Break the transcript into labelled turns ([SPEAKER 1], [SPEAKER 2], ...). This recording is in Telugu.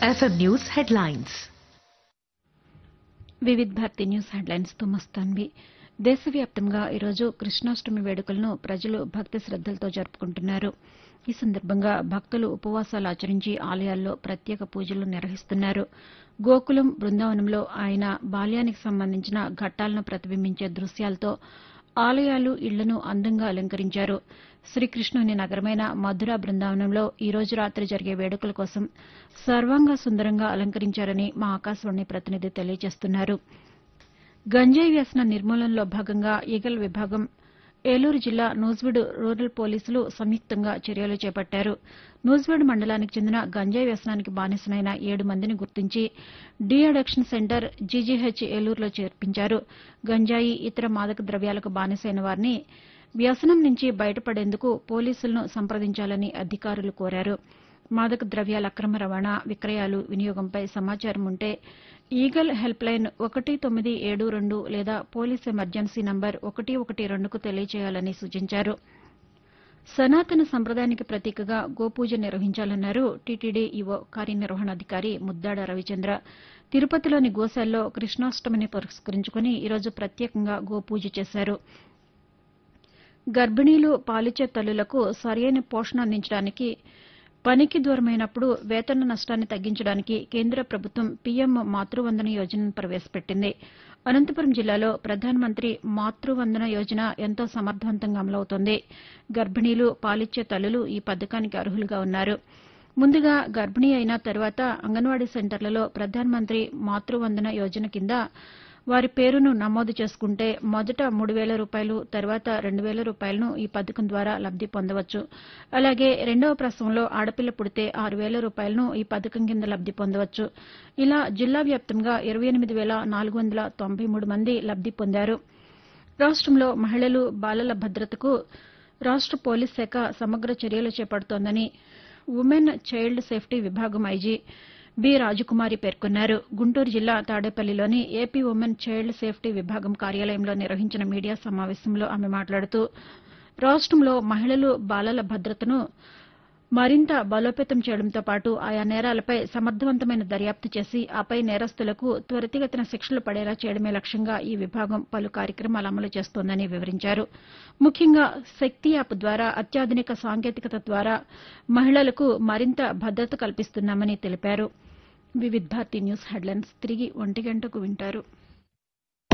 [SPEAKER 1] FM News headlines.
[SPEAKER 2] Vividh Bharati news headlines తో మస్తాన్వి దేశవ్యాప్తంగా ఈరోజు కృష్ణాష్టమి వేడుకలను ప్రజలు భక్తి శ్రద్దలతో జరుపుకుంటున్నారు ఈ సందర్భంగా భక్తులు ఉపవాసాలు ఆచరించి ఆలయాల్లో ప్రత్యేక పూజలు నిర్వహిస్తున్నారు గోకులం బృందావనంలో ఆయన బాల్యానికి సంబంధించిన ఘట్టాలను ప్రతిబింబించే దృశ్యాలతో ఆలయాలు ఇళ్లను అందంగా అలంకరించారు శ్రీకృష్ణుని నగరమైన మధుర బృందావనంలో ఈ రోజు రాత్రి జరిగే వేడుకల కోసం సర్వాంగ సుందరంగా అలంకరించారని మా ఆకాశవాణి ప్రతినిధి తెలియజేస్తున్నారు గంజాయి వ్యసన నిర్మూలనలో భాగంగా ఈగల్ విభాగం ఏలూరు జిల్లా నూజివీడు రూరల్ పోలీసులు సంయుక్తంగా చర్యలు చేపట్టారు నూజివీడు మండలానికి చెందిన గంజాయి వ్యసనానికి బానిసనైన ఏడు మందిని గుర్తించి డీ అడక్షన్ సెంటర్ జీజీహెచ్ ఏలూరులో చేర్పించారు గంజాయి ఇతర మాదక ద్రవ్యాలకు బానిసైన వారిని వ్యసనం నుంచి బయటపడేందుకు పోలీసులను సంప్రదించాలని అధికారులు కోరారు మాదక ద్రవ్యాల అక్రమ రవాణా విక్రయాలు వినియోగంపై సమాచారం ఉంటే ఈగల్ హెల్ప్ లైన్ ఒకటి తొమ్మిది ఏడు రెండు లేదా పోలీస్ ఎమర్జెన్సీ నంబర్ ఒకటి ఒకటి రెండుకు తెలియజేయాలని సూచించారు సనాతన సంప్రదాయానికి ప్రతీకగా గోపూజ నిర్వహించాలన్నారు టీటీడీ ఈవో కార్యనిర్వహణాధికారి ముద్దాడ రవిచంద్ర తిరుపతిలోని గోశాల్లో కృష్ణాష్టమిని పురస్కరించుకుని ఈరోజు ప్రత్యేకంగా గోపూజ చేశారు గర్భిణీలు పాలిచ్చే తల్లులకు సరైన పోషణ అందించడానికి పనికి దూరమైనప్పుడు వేతన నష్టాన్ని తగ్గించడానికి కేంద్ర ప్రభుత్వం పీఎం మాతృవందన యోజనను ప్రవేశపెట్టింది అనంతపురం జిల్లాలో ప్రధానమంత్రి మాతృవందన యోజన ఎంతో సమర్థవంతంగా అమలవుతోంది గర్భిణీలు పాలిచ్చే తల్లులు ఈ పథకానికి అర్హులుగా ఉన్నారు ముందుగా గర్భిణీ అయిన తర్వాత అంగన్వాడీ సెంటర్లలో ప్రధానమంత్రి మాతృవందన యోజన కింద వారి పేరును నమోదు చేసుకుంటే మొదట మూడు వేల రూపాయలు తర్వాత రెండు వేల రూపాయలను ఈ పథకం ద్వారా లబ్ది పొందవచ్చు అలాగే రెండవ ప్రసవంలో ఆడపిల్ల పుడితే ఆరు వేల రూపాయలను ఈ పథకం కింద లబ్ది పొందవచ్చు ఇలా జిల్లా వ్యాప్తంగా ఇరవై ఎనిమిది వేల నాలుగు వందల తొంభై మూడు మంది లబ్ది పొందారు రాష్టంలో మహిళలు బాలల భద్రతకు రాష్ట పోలీస్ శాఖ సమగ్ర చర్యలు చేపడుతోందని ఉమెన్ చైల్డ్ సేఫ్టీ విభాగం ఐజీ బి రాజకుమారి పేర్కొన్నారు గుంటూరు జిల్లా తాడేపల్లిలోని ఏపీ ఉమెన్ చైల్డ్ సేఫ్టీ విభాగం కార్యాలయంలో నిర్వహించిన మీడియా సమావేశంలో ఆమె మాట్లాడుతూ రాష్టంలో మహిళలు బాలల భద్రతను మరింత బలోపేతం చేయడంతో పాటు ఆయా నేరాలపై సమర్థవంతమైన దర్యాప్తు చేసి ఆపై నేరస్తులకు త్వరితగతిన శిక్షలు పడేలా చేయడమే లక్ష్యంగా ఈ విభాగం పలు కార్యక్రమాలు అమలు చేస్తోందని వివరించారు ముఖ్యంగా శక్తి యాప్ ద్వారా అత్యాధునిక సాంకేతికత ద్వారా మహిళలకు మరింత భద్రత కల్పిస్తున్నామని తెలిపారు వివిధ్ భారతి న్యూస్ హెడ్లైన్స్ తిరిగి ఒంటి గంటకు వింటారు